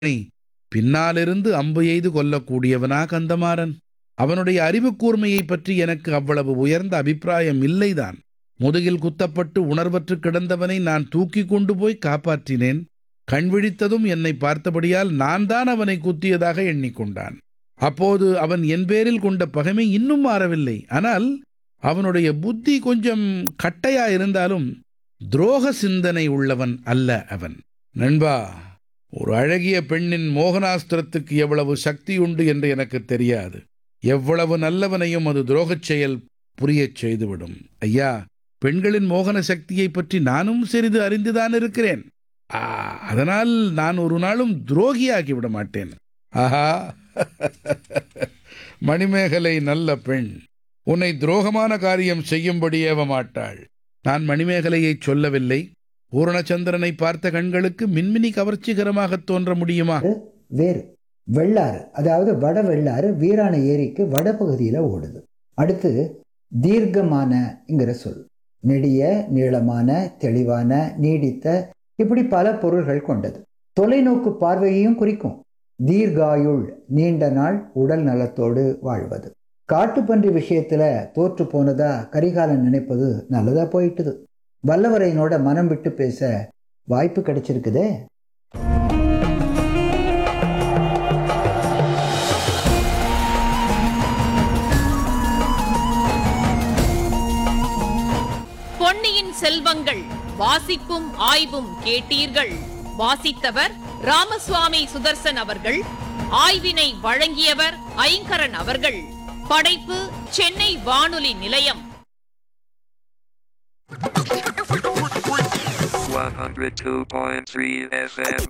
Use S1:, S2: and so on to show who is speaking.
S1: நீ பின்னாலிருந்து அம்பு எய்து கொல்லக்கூடியவனா கந்தமாறன் அவனுடைய அறிவுக் கூர்மையைப் பற்றி எனக்கு அவ்வளவு உயர்ந்த அபிப்பிராயம் இல்லைதான் முதுகில் குத்தப்பட்டு உணர்வற்று கிடந்தவனை நான் தூக்கிக் கொண்டு போய் காப்பாற்றினேன் கண் விழித்ததும் என்னை பார்த்தபடியால் நான் தான் அவனை குத்தியதாக எண்ணிக்கொண்டான் அப்போது அவன் என் பேரில் கொண்ட பகைமை இன்னும் மாறவில்லை ஆனால் அவனுடைய புத்தி கொஞ்சம் கட்டையா இருந்தாலும் துரோக சிந்தனை உள்ளவன் அல்ல அவன் நண்பா ஒரு அழகிய பெண்ணின் மோகனாஸ்திரத்துக்கு எவ்வளவு சக்தி உண்டு என்று எனக்கு தெரியாது எவ்வளவு நல்லவனையும் அது துரோகச் செயல் புரியச் செய்துவிடும் ஐயா பெண்களின் மோகன சக்தியை பற்றி நானும் சிறிது அறிந்துதான் இருக்கிறேன் ஆ, அதனால் நான் ஒரு நாளும் துரோகியாகி விட மாட்டேன் ஆஹா மணிமேகலை நல்ல பெண் உன்னை துரோகமான காரியம் செய்யும்படி ஏவ மாட்டாள் நான் மணிமேகலையைச் சொல்லவில்லை பூரணச்சந்திரனை பார்த்த கண்களுக்கு மின்மினி கவர்ச்சிகரமாகத் தோன்ற முடியுமா
S2: வேறு வெள்ளாறு அதாவது வட வெள்ளாறு வீராண ஏரிக்கு வடபகுதியில் ஓடுது அடுத்து தீர்க்கமானங்கிற சொல் நெடிய நீளமான தெளிவான நீடித்த இப்படி பல பொருள்கள் கொண்டது தொலைநோக்கு பார்வையையும் குறிக்கும் தீர்காயுள் நீண்ட நாள் உடல் நலத்தோடு வாழ்வது காட்டுப்பன்றி விஷயத்துல தோற்று போனதா கரிகாலன் நினைப்பது நல்லதா போயிட்டுது வல்லவரையனோட மனம் விட்டு பேச வாய்ப்பு கிடைச்சிருக்குதே
S3: பொன்னியின் செல்வங்கள் வாசிப்பும் ஆய்வும் கேட்டீர்கள் வாசித்தவர் ராமசுவாமி சுதர்சன் அவர்கள் ஆய்வினை வழங்கியவர் ஐங்கரன் அவர்கள் படைப்பு சென்னை வானொலி நிலையம்
S4: 102.3 FM.